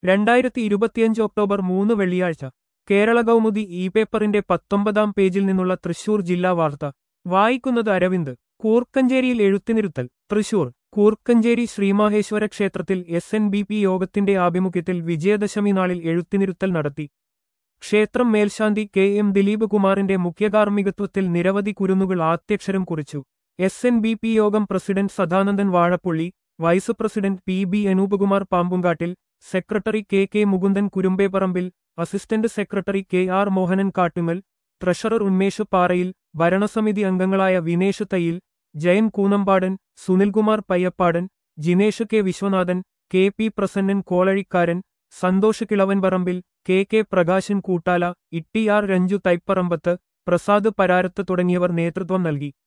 രണ്ടായിരത്തി ഇരുപത്തിയഞ്ച് ഒക്ടോബർ മൂന്ന് വെള്ളിയാഴ്ച കേരള കൗമുദി ഇ പേപ്പറിന്റെ പത്തൊമ്പതാം പേജിൽ നിന്നുള്ള തൃശൂർ ജില്ലാ വാർത്ത വായിക്കുന്നത് അരവിന്ദ് കൂർക്കഞ്ചേരിയിൽ എഴുത്തിനിരുത്തൽ തൃശൂർ കൂർക്കഞ്ചേരി ശ്രീമാഹേശ്വര ക്ഷേത്രത്തിൽ എസ് എൻ ബി പി യോഗത്തിന്റെ ആഭിമുഖ്യത്തിൽ വിജയദശമി നാളിൽ എഴുത്തിനിരുത്തൽ നടത്തി ക്ഷേത്രം മേൽശാന്തി കെ എം ദിലീപ് കുമാറിന്റെ മുഖ്യകാർമ്മികത്വത്തിൽ നിരവധി കുരുന്നുകൾ ആദ്യക്ഷരം കുറിച്ചു എസ് എൻ ബി പി യോഗം president Sadanandan Vazhappully vice president P B Anoopakumar Pambunkattil secretary K K Mukundan Kurumbeparambil assistant secretary K R Mohanan Kattumal treasurer Unmesh Parayil ഭരണസമിതി അംഗങ്ങളായ Vinesh Thayyil Jayan Koonampadan Sunilkumar Payyappadan Jinesh K Viswanathan K P Prasannan Kolazhikkaran Santhosh Kilavan Parambil K K Prakashan Koottala Itti R Ranju Thaiparambath Prasad Pararath തുടങ്ങിയവർ നേതൃത്വം നൽകി